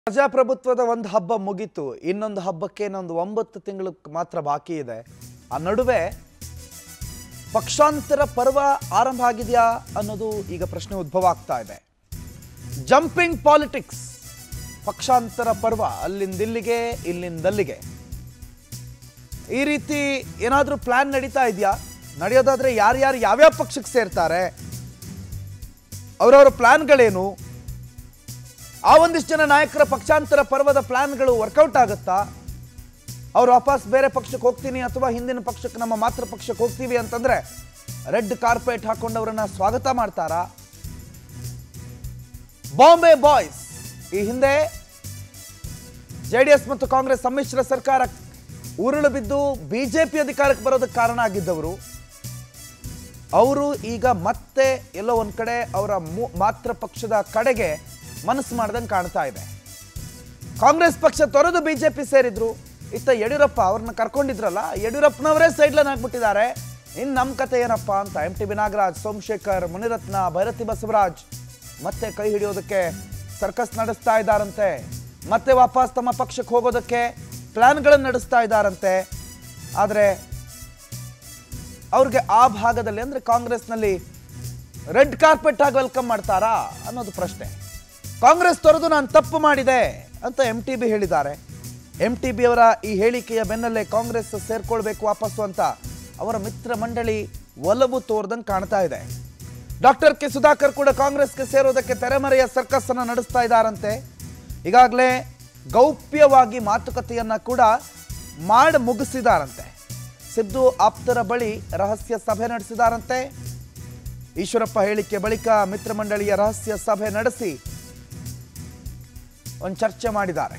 ಪ್ರಜಾಪ್ರಭುತ್ವದ ಒಂದು ಹಬ್ಬ ಮುಗೀತು ಇನ್ನೊಂದು ಹಬ್ಬಕ್ಕೆ ಇನ್ನೊಂದು ಒಂಬತ್ತು ತಿಂಗಳು ಮಾತ್ರ ಬಾಕಿ ಇದೆ ಆ ನಡುವೆ ಪಕ್ಷಾಂತರ ಪರ್ವ ಆರಂಭ ಆಗಿದೆಯಾ ಅನ್ನೋದು ಈಗ ಪ್ರಶ್ನೆ ಉದ್ಭವ ಆಗ್ತಾ ಇದೆ ಜಂಪಿಂಗ್ ಪಾಲಿಟಿಕ್ಸ್ ಪಕ್ಷಾಂತರ ಪರ್ವ ಅಲ್ಲಿಂದಿಲ್ಲಿಗೆ ಇಲ್ಲಿಂದಲ್ಲಿಗೆ ಈ ರೀತಿ ಏನಾದರೂ ಪ್ಲಾನ್ ನಡೀತಾ ಇದೆಯಾ ನಡೆಯೋದಾದ್ರೆ ಯಾರ್ಯಾರು ಯಾವ್ಯಾವ ಪಕ್ಷಕ್ಕೆ ಸೇರ್ತಾರೆ ಅವರವರ ಪ್ಲಾನ್ಗಳೇನು ಆ ಒಂದಿಷ್ಟು ಜನ ನಾಯಕರ ಪಕ್ಷಾಂತರ ಪರ್ವದ ಪ್ಲಾನ್ಗಳು ವರ್ಕೌಟ್ ಆಗುತ್ತಾ ಅವ್ರು ವಾಪಸ್ ಬೇರೆ ಪಕ್ಷಕ್ಕೆ ಹೋಗ್ತೀನಿ ಅಥವಾ ಹಿಂದಿನ ಪಕ್ಷಕ್ಕೆ ನಮ್ಮ ಮಾತೃ ಪಕ್ಷಕ್ಕೆ ಹೋಗ್ತೀವಿ ಅಂತಂದ್ರೆ ರೆಡ್ ಕಾರ್ಪೆಟ್ ಹಾಕೊಂಡವರನ್ನ ಸ್ವಾಗತ ಮಾಡ್ತಾರಾ ಬಾಂಬೆ ಬಾಯ್ಸ್ ಈ ಹಿಂದೆ ಜೆ ಡಿ ಎಸ್ ಮತ್ತು ಕಾಂಗ್ರೆಸ್ ಸಮ್ಮಿಶ್ರ ಸರ್ಕಾರ ಉರುಳು ಬಿದ್ದು ಬಿಜೆಪಿ ಅಧಿಕಾರಕ್ಕೆ ಬರೋದಕ್ಕೆ ಕಾರಣ ಆಗಿದ್ದವರು ಅವರು ಈಗ ಮತ್ತೆ ಎಲ್ಲೋ ಒಂದ್ ಕಡೆ ಅವರ ಮು- ಮಾತೃ ಪಕ್ಷದ ಕಡೆಗೆ ಮನಸ್ಸು ಮಾಡ್ದಂಗೆ ಕಾಣ್ತಾ ಇದೆ ಕಾಂಗ್ರೆಸ್ ಪಕ್ಷ ತೊರೆದು ಬಿಜೆಪಿ ಸೇರಿದ್ರು ಇತ್ತ ಯಡಿಯೂರಪ್ಪ ಅವ್ರನ್ನ ಕರ್ಕೊಂಡಿದ್ರಲ್ಲ ಯಡಿಯೂರಪ್ಪನವರೇ ಸೈಡ್ಲನ್ ಆಗ್ಬಿಟ್ಟಿದ್ದಾರೆ ಇನ್ನು ನಮ್ಮ ಕತೆ ಏನಪ್ಪ ಅಂತ M T B Nagaraj Somashekar Munirathna Byrathi Basavaraj ಮತ್ತೆ ಕೈ ಹಿಡಿಯೋದಕ್ಕೆ ಸರ್ಕಸ್ ನಡೆಸ್ತಾ ಇದ್ದಾರಂತೆ ಮತ್ತೆ ವಾಪಸ್ ತಮ್ಮ ಪಕ್ಷಕ್ಕೆ ಹೋಗೋದಕ್ಕೆ ಪ್ಲಾನ್ಗಳನ್ನು ನಡೆಸ್ತಾ ಇದ್ದಾರಂತೆ ಆದರೆ ಅವ್ರಿಗೆ ಆ ಭಾಗದಲ್ಲಿ ಅಂದ್ರೆ ಕಾಂಗ್ರೆಸ್ನಲ್ಲಿ ರೆಡ್ ಕಾರ್ಪೆಟ್ ಆಗಿ ವೆಲ್ಕಮ್ ಮಾಡ್ತಾರಾ ಅನ್ನೋದು ಪ್ರಶ್ನೆ ಕಾಂಗ್ರೆಸ್ ತೊರೆದು ನಾನು ತಪ್ಪು ಮಾಡಿದೆ ಅಂತ ಎಂ ಟಿ ಬಿ ಹೇಳಿದ್ದಾರೆ ಎಂ ಟಿ ಬಿ ಅವರ ಈ ಹೇಳಿಕೆಯ ಬೆನ್ನಲ್ಲೇ ಕಾಂಗ್ರೆಸ್ ಸೇರ್ಕೊಳ್ಬೇಕು ವಾಪಸ್ಸು ಅಂತ ಅವರ ಮಿತ್ರ ಮಂಡಳಿ ಒಲವು ತೋರ್ದಂಗೆ ಕಾಣ್ತಾ ಇದೆ ಡಾಕ್ಟರ್ ಕೆ ಸುಧಾಕರ್ ಕೂಡ ಕಾಂಗ್ರೆಸ್ಗೆ ಸೇರೋದಕ್ಕೆ ತೆರೆಮರೆಯ ಸರ್ಕಸ್ ಅನ್ನು ನಡೆಸ್ತಾ ಇದ್ದಾರಂತೆ ಈಗಾಗಲೇ ಗೌಪ್ಯವಾಗಿ ಮಾತುಕತೆಯನ್ನ ಕೂಡ ಮಾಡಿ ಮುಗಿಸಿದಾರಂತೆ ಸಿದ್ದು ಆಪ್ತರ ಬಳಿ ರಹಸ್ಯ ಸಭೆ ನಡೆಸಿದಾರಂತೆ ಈಶ್ವರಪ್ಪ ಹೇಳಿಕೆ ಬಳಿಕ ಮಿತ್ರ ಮಂಡಳಿಯ ರಹಸ್ಯ ಸಭೆ ನಡೆಸಿ ಒಂದು ಚರ್ಚೆ ಮಾಡಿದ್ದಾರೆ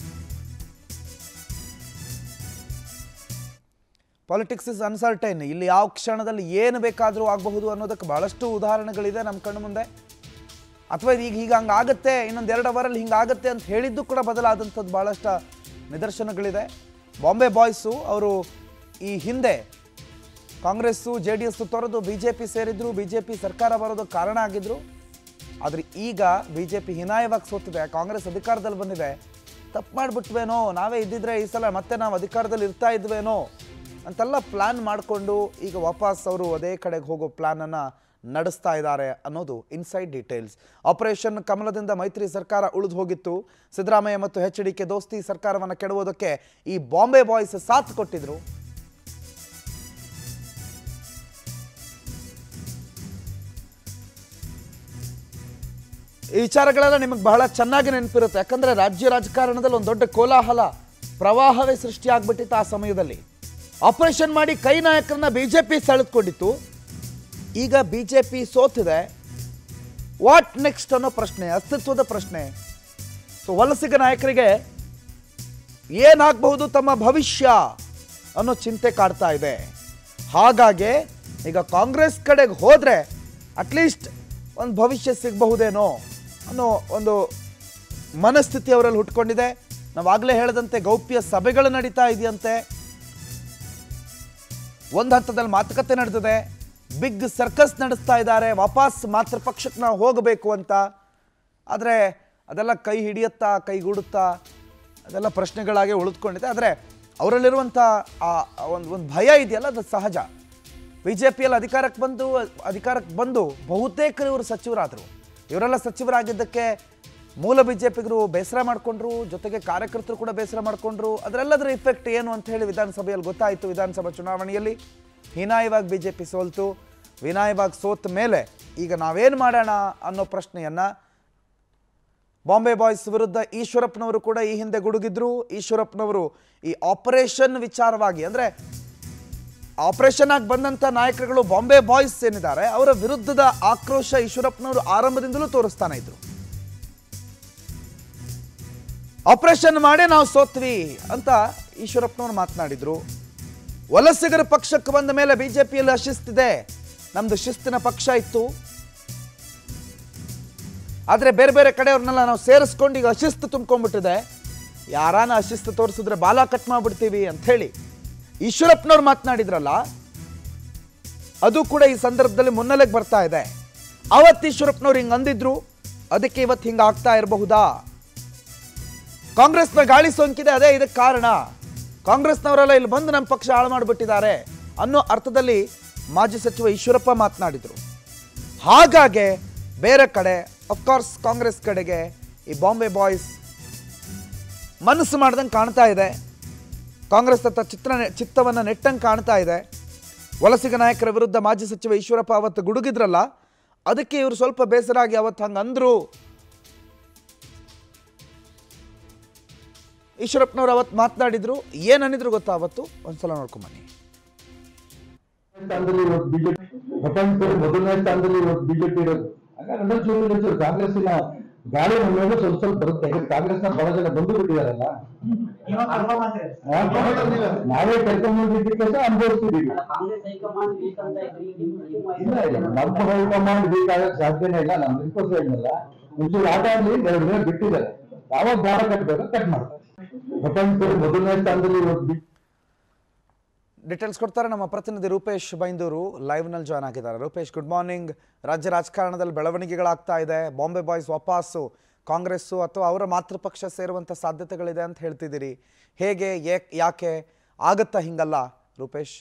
ಪಾಲಿಟಿಕ್ಸ್ ಇಸ್ ಅನ್ಸರ್ಟೈನ್ ಇಲ್ಲಿ ಯಾವ ಕ್ಷಣದಲ್ಲಿ ಏನು ಬೇಕಾದರೂ ಆಗಬಹುದು ಅನ್ನೋದಕ್ಕೆ ಬಹಳಷ್ಟು ಉದಾಹರಣೆಗಳಿದೆ ನಮ್ಮ ಕಣ್ಣು ಮುಂದೆ ಅಥವಾ ಈಗ ಹೀಗೆ ಹಂಗೆ ಆಗುತ್ತೆ ಇನ್ನೊಂದು ಎರಡು ಅವರಲ್ಲಿ ಹಿಂಗೆ ಆಗುತ್ತೆ ಅಂತ ಹೇಳಿದ್ದು ಕೂಡ ಬದಲಾದಂಥದ್ದು ಭಾಳಷ್ಟು ನಿದರ್ಶನಗಳಿದೆ ಬಾಂಬೆ ಬಾಯ್ಸು ಅವರು ಈ ಹಿಂದೆ ಕಾಂಗ್ರೆಸ್ಸು ಜೆ ಡಿ ಎಸ್ ತೊರೆದು ಬಿ ಜೆ ಪಿ ಸೇರಿದ್ರು ಬಿ ಜೆ ಪಿ ಸರ್ಕಾರ ಬರೋದಕ್ಕೆ ಕಾರಣ ಆಗಿದ್ರು ಆದರೆ ಈಗ ಬಿ ಜೆ ಪಿ ಹಿನಾಯವಾಗಿ ಸೋತಿದೆ ಕಾಂಗ್ರೆಸ್ ಅಧಿಕಾರದಲ್ಲಿ ಬಂದಿದೆ ತಪ್ಪು ಮಾಡಿಬಿಟ್ವೇನೋ ನಾವೇ ಇದ್ದಿದ್ರೆ ಈ ಸಲ ಮತ್ತೆ ನಾವು ಅಧಿಕಾರದಲ್ಲಿ ಇರ್ತಾ ಇದ್ವೇನೋ ಅಂತೆಲ್ಲ ಪ್ಲ್ಯಾನ್ ಮಾಡಿಕೊಂಡು ಈಗ ವಾಪಸ್ ಅವರು ಅದೇ ಕಡೆಗೆ ಹೋಗೋ ಪ್ಲ್ಯಾನನ್ನು ನಡೆಸ್ತಾ ಇದ್ದಾರೆ ಅನ್ನೋದು ಇನ್ಸೈಡ್ ಡೀಟೇಲ್ಸ್ ಆಪರೇಷನ್ ಕಮಲದಿಂದ ಮೈತ್ರಿ ಸರ್ಕಾರ ಉಳಿದು ಹೋಗಿತ್ತು ಸಿದ್ದರಾಮಯ್ಯ ಮತ್ತು ಎಚ್ ಡಿ ಕೆ ದೋಸ್ತಿ ಸರ್ಕಾರವನ್ನು ಕೆಡವೋದಕ್ಕೆ ಈ ಬಾಂಬೆ ಬಾಯ್ಸ್ ಸಾಥ್ ಕೊಟ್ಟಿದ್ರು ಈ ವಿಚಾರಗಳೆಲ್ಲ ನಿಮಗೆ ಬಹಳ ಚೆನ್ನಾಗಿ ನೆನಪಿರುತ್ತೆ ಯಾಕಂದ್ರೆ ರಾಜ್ಯ ರಾಜಕಾರಣದಲ್ಲಿ ಒಂದು ದೊಡ್ಡ ಕೋಲಾಹಲ ಪ್ರವಾಹವೇ ಸೃಷ್ಟಿಯಾಗ್ಬಿಟ್ಟಿತ್ತು ಆ ಸಮಯದಲ್ಲಿ ಆಪರೇಷನ್ ಮಾಡಿ ಕೈ ನಾಯಕರನ್ನ ಬಿಜೆಪಿ ಸೆಳೆದುಕೊಂಡಿತ್ತು ಈಗ ಬಿಜೆಪಿ ಸೋತಿದೆ ವಾಟ್ ನೆಕ್ಸ್ಟ್ ಅನ್ನೋ ಪ್ರಶ್ನೆ ಅಸ್ತಿತ್ವದ ಪ್ರಶ್ನೆ ಸೊ ವಲಸಿಗ ನಾಯಕರಿಗೆ ಏನಾಗಬಹುದು ತಮ್ಮ ಭವಿಷ್ಯ ಅನ್ನೋ ಚಿಂತೆ ಕಾಡ್ತಾ ಇದೆ ಹಾಗಾಗಿ ಈಗ ಕಾಂಗ್ರೆಸ್ ಕಡೆಗೆ ಹೋದರೆ ಅಟ್ಲೀಸ್ಟ್ ಒಂದು ಭವಿಷ್ಯ ಸಿಗಬಹುದೇನೋ ಅನ್ನೋ ಒಂದು ಮನಸ್ಥಿತಿ ಅವರಲ್ಲಿ ಹುಟ್ಕೊಂಡಿದೆ ನಾವಾಗಲೇ ಹೇಳಿದಂತೆ ಗೌಪ್ಯ ಸಭೆಗಳು ನಡೀತಾ ಇದೆಯಂತೆ ಒಂದು ಹಂತದಲ್ಲಿ ಮಾತುಕತೆ ನಡೆದಿದೆ ಬಿಗ್ ಸರ್ಕಸ್ ನಡೆಸ್ತಾ ಇದ್ದಾರೆ ವಾಪಸ್ ಮಾತೃ ಪಕ್ಷಕ್ಕೆ ನಾವು ಹೋಗಬೇಕು ಅಂತ ಆದರೆ ಅದೆಲ್ಲ ಕೈ ಹಿಡಿಯುತ್ತಾ ಕೈಗೂಡುತ್ತಾ ಅದೆಲ್ಲ ಪ್ರಶ್ನೆಗಳಾಗಿ ಉಳಿದುಕೊಂಡಿದೆ ಆದರೆ ಅವರಲ್ಲಿರುವಂಥ ಆ ಒಂದು ಒಂದು ಭಯ ಇದೆಯಲ್ಲ ಅದು ಸಹಜ ಬಿ ಜೆ ಪಿಯಲ್ಲಿ ಅಧಿಕಾರಕ್ಕೆ ಬಂದು ಅಧಿಕಾರಕ್ಕೆ ಬಂದು ಬಹುತೇಕರು ಇವರು ಸಚಿವರಾದರು ಇವರೆಲ್ಲ ಸಚಿವರಾಗಿದ್ದಕ್ಕೆ ಮೂಲ ಬಿ ಜೆ ಪಿಗರು ಬೇಸರ ಮಾಡಿಕೊಂಡ್ರು ಜೊತೆಗೆ ಕಾರ್ಯಕರ್ತರು ಕೂಡ ಬೇಸರ ಮಾಡಿಕೊಂಡ್ರು ಅದರೆಲ್ಲದರ ಇಫೆಕ್ಟ್ ಏನು ಅಂತ ಹೇಳಿ ವಿಧಾನಸಭೆಯಲ್ಲಿ ಗೊತ್ತಾಯಿತು ವಿಧಾನಸಭಾ ಚುನಾವಣೆಯಲ್ಲಿ ಹೀನಾಯವಾಗಿ ಬಿ ಜೆ ಪಿ ಸೋಲ್ತು ವಿನಾಯವಾಗಿ ಸೋತ ಮೇಲೆ ಈಗ ನಾವೇನು ಮಾಡೋಣ ಅನ್ನೋ ಪ್ರಶ್ನೆಯನ್ನು ಬಾಂಬೆ ಬಾಯ್ಸ್ ವಿರುದ್ಧ ಈಶ್ವರಪ್ಪನವರು ಕೂಡ ಈ ಹಿಂದೆ ಗುಡುಗಿದ್ರು ಈಶ್ವರಪ್ಪನವರು ಈ ಆಪರೇಷನ್ ವಿಚಾರವಾಗಿ ಅಂದರೆ ಆಪರೇಷನ್ ಆಗಿ ಬಂದಂಥ ನಾಯಕರುಗಳು ಬಾಂಬೆ ಬಾಯ್ಸ್ ಏನಿದ್ದಾರೆ ಅವರ ವಿರುದ್ಧದ ಆಕ್ರೋಶ ಈಶ್ವರಪ್ಪನವರು ಆರಂಭದಿಂದಲೂ ತೋರಿಸ್ತಾನೆ ಇದ್ರು ಆಪರೇಷನ್ ಮಾಡೇ ನಾವು ಸೋತ್ವಿ ಅಂತ ಈಶ್ವರಪ್ಪನವರು ಮಾತನಾಡಿದ್ರು ವಲಸಿಗರ ಪಕ್ಷಕ್ಕೆ ಬಂದ ಮೇಲೆ ಬಿಜೆಪಿಯಲ್ಲಿ ಅಶಿಸ್ತಿದೆ ನಮ್ದು ಶಿಸ್ತಿನ ಪಕ್ಷ ಇತ್ತು ಆದರೆ ಬೇರೆ ಬೇರೆ ಕಡೆಯವ್ರನ್ನೆಲ್ಲ ನಾವು ಸೇರಿಸ್ಕೊಂಡು ಈಗ ಅಶಿಸ್ತು ತುಂಬ್ಕೊಂಡ್ಬಿಟ್ಟಿದೆ ಯಾರಾನ ಅಶಿಸ್ತು ತೋರಿಸಿದ್ರೆ ಬಾಲ ಕಟ್ ಮಾಡ್ಬಿಡ್ತೀವಿ ಅಂತ ಹೇಳಿ ಈಶ್ವರಪ್ಪನವ್ರು ಮಾತನಾಡಿದ್ರಲ್ಲ ಅದು ಕೂಡ ಈ ಸಂದರ್ಭದಲ್ಲಿ ಮುನ್ನೆಲೆಗೆ ಬರ್ತಾ ಇದೆ ಅವತ್ತು ಈಶ್ವರಪ್ಪನವ್ರು ಹಿಂಗೆ ಅಂದಿದ್ರು ಅದಕ್ಕೆ ಇವತ್ತು ಹಿಂಗೆ ಆಗ್ತಾ ಇರಬಹುದಾ ಕಾಂಗ್ರೆಸ್ನ ಗಾಳಿ ಸೋಂಕಿದೆ ಅದೇ ಇದಕ್ಕೆ ಕಾರಣ ಕಾಂಗ್ರೆಸ್ನವರೆಲ್ಲ ಇಲ್ಲಿ ಬಂದು ನಮ್ಮ ಪಕ್ಷ ಹಾಳು ಮಾಡಿಬಿಟ್ಟಿದ್ದಾರೆ ಅನ್ನೋ ಅರ್ಥದಲ್ಲಿ ಮಾಜಿ ಸಚಿವ ಈಶ್ವರಪ್ಪ ಮಾತನಾಡಿದರು ಹಾಗಾಗಿ ಬೇರೆ ಕಡೆ ಅಫ್ಕೋರ್ಸ್ ಕಾಂಗ್ರೆಸ್ ಕಡೆಗೆ ಈ ಬಾಂಬೆ ಬಾಯ್ಸ್ ಮನಸ್ಸು ಮಾಡ್ದಂಗೆ ಕಾಣ್ತಾ ಇದೆ ಕಾಂಗ್ರೆಸ್ ತತ್ತ ಚಿತ್ರ ಚಿತ್ತವನ್ನು ನೆಟ್ಟಂಗೆ ಕಾಣ್ತಾ ಇದೆ ವಲಸಿಗ ನಾಯಕರ ವಿರುದ್ಧ ಮಾಜಿ ಸಚಿವ ಈಶ್ವರಪ್ಪ ಅವತ್ತು ಗುಡುಗಿದ್ರಲ್ಲ ಅದಕ್ಕೆ ಇವರು ಸ್ವಲ್ಪ ಬೇಸರ ಆಗಿ ಅವತ್ತು ಹಂಗೆ ಅಂದ್ರು ಈಶ್ವರಪ್ಪನವ್ರು ಅವತ್ತು ಮಾತನಾಡಿದ್ರು ಏನು ಅನ್ನಿದ್ರು ಗೊತ್ತಾ ಅವತ್ತು ಒಂದ್ಸಲ ನೋಡ್ಕೊಂಬನ್ನಿ ಸ್ಥಾನದಲ್ಲಿ ಇವತ್ತು ಬಿಜೆಪಿ ಪ್ರಪಂಚದಲ್ಲಿ ಮೊದಲನೇ ಸ್ಥಾನದಲ್ಲಿ ಇವತ್ತು ಬಿಜೆಪಿ ಇರೋದು ಹಾಗಾಗಿ ನನ್ನ ಜೀವನದಲ್ಲಿ ಕಾಂಗ್ರೆಸ್ಸಿನ ಗಾಳಿ ನಮ್ಮ ಮೇಲೆ ಸ್ವಲ್ಪ ಸ್ವಲ್ಪ ಬರುತ್ತೆ ಯಾಕಂದ್ರೆ ಕಾಂಗ್ರೆಸ್ನ ಬಹಳ ಜನ ಬಂದು ಬಿಟ್ಟಿದಾರಲ್ಲ ಆ, ನಾವೇ ಕರ್ಕೊಂಡ್ಬಂದಿದ್ದಕ್ಕೆ ಸಹ ಅನುಭವಿಸ್ತಿದ್ದೀವಿ ಕಾಂಗ್ರೆಸ್ ಹೈಕಮಾಂಡ್ ವೀಕ್ ಅಂತ ಇದ್ರಿ ನಿಮ್ಮ ನಿಮ್ಮ ಇಲ್ಲ ಇಲ್ಲ ನಮ್ಮ ಹೈಕಮಾಂಡ್ ವೀಕ್ ಆಗಕ್ಕೆ ಸಾಧ್ಯನೇ ಇಲ್ಲ ನಾನು ರಿಕ್ವೆಸ್ಟ್ ಹೇಳಿಲ್ಲ ಒಂಚೂರು ಆಟ ಆಡ್ಲಿ ಎರಡು ದಿನ ಬಿಟ್ಟಿದ್ದಾರೆ ಯಾವಾಗ ದಾರ ಕಟ್ಟಬೇಕು ಕಟ್ ಮಾಡ್ತಾರೆ ಪ್ರಪಂಚದಲ್ಲಿ ಮೊದಲನೇ ಸ್ಥಾನದಲ್ಲಿ ಇವತ್ತು ಬಿ- ಡೀಟೇಲ್ಸ್ ಕೊಡ್ತಾರೆ ನಮ್ಮ ಪ್ರತಿನಿಧಿ ರೂಪೇಶ್ ಬೈಂದೂರು ಲೈವ್ನಲ್ಲಿ ಜಾಯ್ನ್ ಆಗಿದ್ದಾರೆ ರೂಪೇಶ್ ಗುಡ್ ಮಾರ್ನಿಂಗ್ ರಾಜ್ಯ ರಾಜಕಾರಣದಲ್ಲಿ ಬೆಳವಣಿಗೆಗಳಾಗ್ತಾ ಇದೆ ಬಾಂಬೆ ಬಾಯ್ಸ್ ವಾಪಸ್ಸು ಕಾಂಗ್ರೆಸ್ಸು ಅಥವಾ ಅವರ ಮಾತೃಪಕ್ಷ ಸೇರುವಂಥ ಸಾಧ್ಯತೆಗಳಿದೆ ಅಂತ ಹೇಳ್ತಿದ್ದೀರಿ ಹೇಗೆ ಏಕ್ ಯಾಕೆ ಆಗತ್ತಾ ಹಿಂಗಲ್ಲ ರೂಪೇಶ್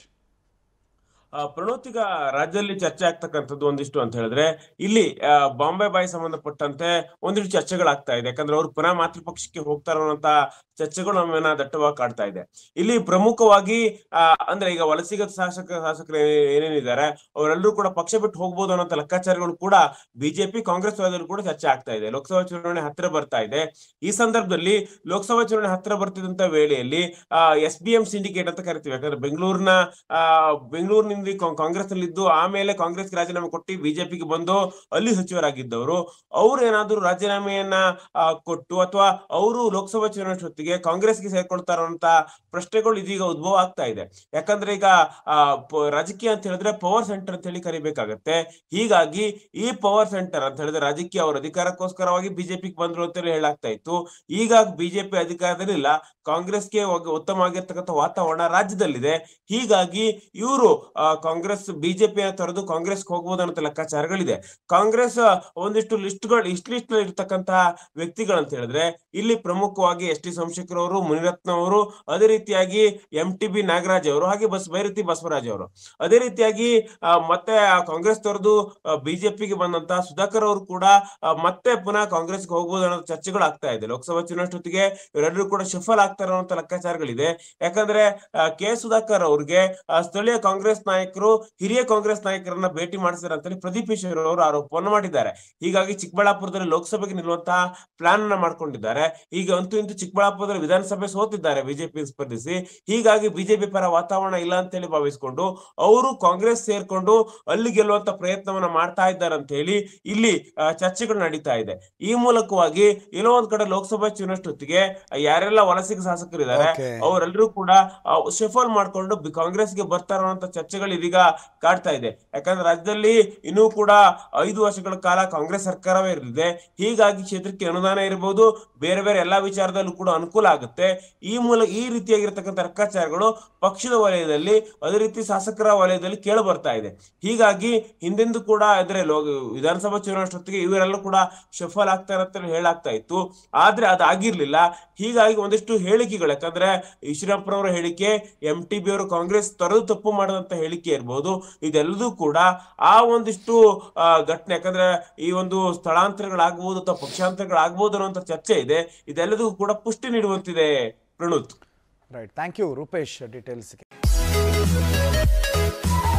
ಆ, ಪ್ರಣೋತ್ ಈಗ ರಾಜ್ಯದಲ್ಲಿ ಚರ್ಚೆ ಆಗ್ತಕ್ಕಂಥದ್ದು ಒಂದಿಷ್ಟು ಅಂತ ಹೇಳಿದ್ರೆ ಇಲ್ಲಿ ಆ, ಬಾಂಬೆ ಬಾಯಿ ಸಂಬಂಧಪಟ್ಟಂತೆ ಒಂದಿಷ್ಟು ಚರ್ಚೆಗಳಾಗ್ತಾ ಇದೆ ಯಾಕಂದ್ರೆ ಅವರು ಪುನಃ ಮಾತೃಪಕ್ಷಕ್ಕೆ ಹೋಗ್ತಾರೋ ಅನ್ನೋಂತ ಚರ್ಚೆಗಳು ನಮ್ಮನ್ನ ದಟ್ಟವಾಗಿ ಕಾಡ್ತಾ ಇದೆ ಇಲ್ಲಿ ಪ್ರಮುಖವಾಗಿ ಆ, ಅಂದ್ರೆ ಈಗ ವಲಸಿಗ ಶಾಸಕ ಶಾಸಕರು ಏ- ಏನೇನಿದ್ದಾರೆ ಅವರೆಲ್ಲರೂ ಕೂಡ ಪಕ್ಷ ಬಿಟ್ಟು ಹೋಗ್ಬೋದು ಅನ್ನೋ ಲೆಕ್ಕಾಚಾರಗಳು ಕೂಡ ಬಿಜೆಪಿ ಕಾಂಗ್ರೆಸ್ ವಲಯದಲ್ಲೂ ಕೂಡ ಚರ್ಚೆ ಆಗ್ತಾ ಇದೆ ಲೋಕಸಭಾ ಚುನಾವಣೆ ಹತ್ತಿರ ಬರ್ತಾ ಇದೆ ಈ ಸಂದರ್ಭದಲ್ಲಿ ಲೋಕಸಭಾ ಚುನಾವಣೆ ಹತ್ತಿರ ಬರ್ತಿದ್ದಂತ ವೇಳೆಯಲ್ಲಿ ಎಸ್ ಬಿ ಎಂ ಸಿಂಡಿಕೇಟ್ ಅಂತ ಕರಿತೀವಿ ಯಾಕಂದ್ರೆ ಬೆಂಗಳೂರಿನ ಆ ಬೆಂಗಳೂರಿನಿಂದ ಕಾಂಗ್ರೆಸ್ ನಲ್ಲಿ ಇದ್ದು ಆಮೇಲೆ ಕಾಂಗ್ರೆಸ್ ರಾಜೀನಾಮೆ ಕೊಟ್ಟು ಬಿಜೆಪಿಗೆ ಬಂದು ಅಲ್ಲಿ ಸಚಿವರಾಗಿದ್ದವರು ಅವ್ರು ಏನಾದ್ರು ರಾಜೀನಾಮೆಯನ್ನ ಆ, ಕೊಟ್ಟು ಅಥವಾ ಅವರು ಲೋಕಸಭಾ ಚುನಾವಣೆ ಹೊತ್ತಿಗೆ ಕಾಂಗ್ರೆಸ್ಗೆ ಸೇರ್ಕೊಳ್ತಾರೋ ಅಂತ ಪ್ರಶ್ನೆಗಳು ಇದೀಗ ಉದ್ಭವ ಆಗ್ತಾ ಇದೆ ಯಾಕಂದ್ರೆ ಈಗ ಆ ಪ- ರಾಜಕೀಯ ಅಂತ ಹೇಳಿದ್ರೆ ಪವರ್ ಸೆಂಟರ್ ಅಂತ ಹೇಳಿ ಕರಿಬೇಕಾಗತ್ತೆ ಹೀಗಾಗಿ ಈ ಪವರ್ ಸೆಂಟರ್ ಅಂತ ಹೇಳಿದ್ರೆ ರಾಜಕೀಯ ಅವರ ಅಧಿಕಾರಕ್ಕೋಸ್ಕರವಾಗಿ ಬಿಜೆಪಿಗೆ ಬಂದ್ರು ಅಂತೇಳಿ ಹೇಳಾಗ್ತಾ ಇತ್ತು ಈಗ ಬಿಜೆಪಿ ಅಧಿಕಾರದಲ್ಲಿಲ್ಲ ಕಾಂಗ್ರೆಸ್ಗೆ ಒಗ್- ಉತ್ತಮವಾಗಿರ್ತಕ್ಕಂಥ ವಾತಾವರಣ ರಾಜ್ಯದಲ್ಲಿದೆ ಹೀಗಾಗಿ ಇವರು ಕಾಂಗ್ರೆಸ್ ಬಿಜೆಪಿಯ ತೊರೆದು ಕಾಂಗ್ರೆಸ್ಗೆ ಹೋಗ್ಬೋದು ಅನ್ನೋ ಲೆಕ್ಕಾಚಾರಗಳಿದೆ ಕಾಂಗ್ರೆಸ್ ಆ, ಒಂದಿಷ್ಟು ಲಿಸ್ಟ್ಗಳು ಇಷ್ಟ ಲಿಸ್ಟ್ ಇರ್ತಕ್ಕಂತಹ ವ್ಯಕ್ತಿಗಳಂತ ಹೇಳಿದ್ರೆ ಇಲ್ಲಿ ಪ್ರಮುಖವಾಗಿ ಎಸ್ ಟಿ ಸೋಮಶೇಖರ್ ಅವರು ಮುನಿರತ್ನ ಅವರು ಅದೇ ರೀತಿಯಾಗಿ ಎಂ ಟಿ ಬಿ ನಾಗರಾಜ್ ಅವರು ಹಾಗೆ ಬಸ್ ಬೈರತಿ ಬಸವರಾಜ್ ಅವರು ಅದೇ ರೀತಿಯಾಗಿ ಆ, ಮತ್ತೆ ಆ ಕಾಂಗ್ರೆಸ್ ತೊರೆದು ಬಿಜೆಪಿಗೆ ಬಂದಂತ ಸುಧಾಕರ್ ಅವರು ಕೂಡ ಆ, ಮತ್ತೆ ಪುನಃ ಕಾಂಗ್ರೆಸ್ಗೆ ಹೋಗ್ಬೋದು ಅನ್ನೋ ಚರ್ಚೆಗಳು ಆಗ್ತಾ ಇದೆ ಲೋಕಸಭಾ ಚುನಾವಣೆ ಹೊತ್ತಿಗೆ ಇವರೆಲ್ಲರೂ ಕೂಡ ಶಫಲ್ ಆಗ್ತಾರೆ ಅನ್ನೋ ಲೆಕ್ಕಾಚಾರಗಳಿದೆ ಯಾಕಂದ್ರೆ ಆ, ಕೆ ಸುಧಾಕರ್ ಅವ್ರಿಗೆ ಆ, ಸ್ಥಳೀಯ ಕಾಂಗ್ರೆಸ್ ನಾಯಕರು ಹಿರಿಯ ಕಾಂಗ್ರೆಸ್ ನಾಯಕರನ್ನ ಭೇಟಿ ಮಾಡಿಸಿದ್ದಾರೆ ಅಂತೇಳಿ ಪ್ರದೀಪ್ ಈಶ್ವರ್ ಅವರು ಆರೋಪವನ್ನು ಮಾಡಿದ್ದಾರೆ ಹೀಗಾಗಿ ಚಿಕ್ಕಬಳ್ಳಾಪುರದಲ್ಲಿ ಲೋಕಸಭೆಗೆ ನಿಲ್ಲುವಂತಹ ಪ್ಲಾನ್ ಅನ್ನ ಮಾಡ್ಕೊಂಡಿದ್ದಾರೆ ಈಗ ಅಂತೂ ಇಂತೂ ಚಿಕ್ಕಬಳ್ಳಾಪುರದಲ್ಲಿ ವಿಧಾನಸಭೆ ಸೋತಿದ್ದಾರೆ ಬಿಜೆಪಿ ಸ್ಪರ್ಧಿಸಿ ಹೀಗಾಗಿ ಬಿಜೆಪಿ ಪರ ವಾತಾವರಣ ಇಲ್ಲ ಅಂತೇಳಿ ಭಾವಿಸ್ಕೊಂಡು ಅವರು ಕಾಂಗ್ರೆಸ್ ಸೇರ್ಕೊಂಡು ಅಲ್ಲಿ ಗೆಲ್ಲುವಂತ ಪ್ರಯತ್ನವನ್ನ ಮಾಡ್ತಾ ಇದ್ದಾರೆ ಅಂತ ಹೇಳಿ ಇಲ್ಲಿ ಆ, ಚರ್ಚೆಗಳು ನಡೀತಾ ಇದೆ ಈ ಮೂಲಕವಾಗಿ ಎಲ್ಲೋ ಒಂದ್ ಕಡೆ ಲೋಕಸಭಾ ಚುನಾವಣೆ ಹೊತ್ತಿಗೆ ಯಾರೆಲ್ಲ ವಲಸಿಗ ಶಾಸಕರಿದ್ದಾರೆ Okay. ಅವರೆಲ್ಲರೂ ಕೂಡ ಶಫಲ್ ಮಾಡ್ಕೊಂಡು ಬಿ- ಕಾಂಗ್ರೆಸ್ಗೆ ಬರ್ತಾರೋ ಅಂತ ಚರ್ಚೆಗಳು ಇದೀಗ ಕಾಡ್ತಾ ಇದೆ ಯಾಕಂದ್ರೆ ರಾಜ್ಯದಲ್ಲಿ ಇನ್ನೂ ಕೂಡ ಐದು ವರ್ಷಗಳ ಕಾಲ ಕಾಂಗ್ರೆಸ್ ಸರ್ಕಾರವೇ ಇರಲಿದೆ ಹೀಗಾಗಿ ಕ್ಷೇತ್ರಕ್ಕೆ ಅನುದಾನ ಇರಬಹುದು ಬೇರೆ ಬೇರೆ ಎಲ್ಲಾ ವಿಚಾರದಲ್ಲೂ ಕೂಡ ಅನುಕೂಲ ಆಗುತ್ತೆ ಈ ಮೂಲ ಈ ರೀತಿಯಾಗಿರ್ತಕ್ಕಂಥ ಲೆಕ್ಕಾಚಾರಗಳು ಪಕ್ಷದ ವಲಯದಲ್ಲಿ ಅದೇ ರೀತಿ ಶಾಸಕರ ವಲಯದಲ್ಲಿ ಕೇಳಿ ಬರ್ತಾ ಇದೆ ಹೀಗಾಗಿ ಹಿಂದೆಂದೂ ಕೂಡ ಇದ್ರೆ ಲೋ ವಿಧಾನಸಭಾ ಚುನಾವಣೆ ಹೊತ್ತಿಗೆ ಇವರೆಲ್ಲ ಕೂಡ ಶಫಲ್ ಆಗ್ತಾರೆ ಅಂತ ಹೇಳಾಗ್ತಾ ಇತ್ತು ಆದ್ರೆ ಅದಾಗಿರ್ಲಿಲ್ಲ ಹೀಗಾಗಿ ಒಂದಿಷ್ಟು ಹೇಳಿಕೆಗಳು ಯಾಕಂದ್ರೆ ಈಶ್ವರಪ್ಪನವರ ಹೇಳಿಕೆ ಎಂ ಟಿ ಬಿ ಅವರು ಕಾಂಗ್ರೆಸ್ ತೊರೆದು ತಪ್ಪು ಮಾಡದಂತ ಹೇಳಿಕೆ ಇರ್ಬೋದು ಇದೆಲ್ಲದೂ ಕೂಡ ಆ ಒಂದಿಷ್ಟು ಆ, ಘಟನೆ ಯಾಕಂದ್ರೆ ಈ ಒಂದು ಸ್ಥಳಾಂತರಗಳಾಗ್ಬೋದು ಅಥವಾ ಪಕ್ಷಾಂತರಗಳಾಗ್ಬೋದು ಅನ್ನುವಂತ ಚರ್ಚೆ ಇದೆ ಇದೆಲ್ಲದೂ ಕೂಡ ಪುಷ್ಟಿ ನೀಡುವಂತಿದೆ Pranuth right thank you Rupesh ಡೀಟೇಲ್ಸ್ಗೆ